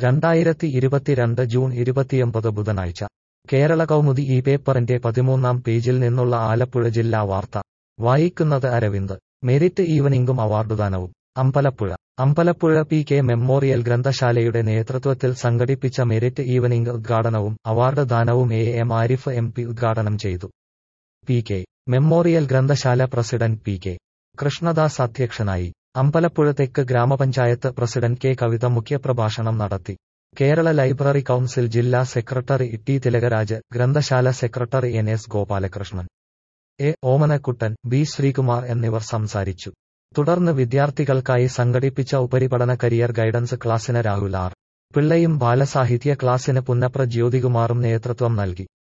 രണ്ടായിരത്തി ഇരുപത്തിരണ്ട് ജൂൺ ഇരുപത്തിയൊമ്പത് ബുധനാഴ്ച കേരള കൗമുദി ഈ പേപ്പറിന്റെ പതിമൂന്നാം പേജിൽ നിന്നുള്ള ആലപ്പുഴ ജില്ലാ വാർത്ത വായിക്കുന്നത് അരവിന്ദ് മെരിറ്റ് ഈവനിംഗും അവാർഡുദാനവും Ambalappuzha Ambalappuzha P K memorial ഗ്രന്ഥശാലയുടെ നേതൃത്വത്തിൽ സംഘടിപ്പിച്ച മെരിറ്റ് ഈവനിംഗ് ഉദ്ഘാടനവും അവാർഡ് ദാനവും A M Arif M P ഉദ്ഘാടനം ചെയ്തു പി കെ മെമ്മോറിയൽ ഗ്രന്ഥശാല പ്രസിഡന്റ് പി കെ കൃഷ്ണദാസ് അധ്യക്ഷനായി അമ്പലപ്പുഴ തെക്ക് ഗ്രാമപഞ്ചായത്ത് പ്രസിഡന്റ് കെ കവിത മുഖ്യപ്രഭാഷണം നടത്തി കേരള ലൈബ്രറി കൗൺസിൽ ജില്ലാ സെക്രട്ടറി ടി തിലകരാജ് ഗ്രന്ഥശാല secretary N S Gopalakrishnan A Omanakuttan B Sreekumar എന്നിവർ സംസാരിച്ചു തുടർന്ന് വിദ്യാർത്ഥികൾക്കായി സംഘടിപ്പിച്ച ഉപരിപഠന കരിയർ ഗൈഡൻസ് ക്ലാസ്സിന് രാഹുൽ ആർ പിള്ളയും ബാലസാഹിത്യ ക്ലാസ്സിന് പുന്നപ്ര ജ്യോതികുമാറും നേതൃത്വം നൽകി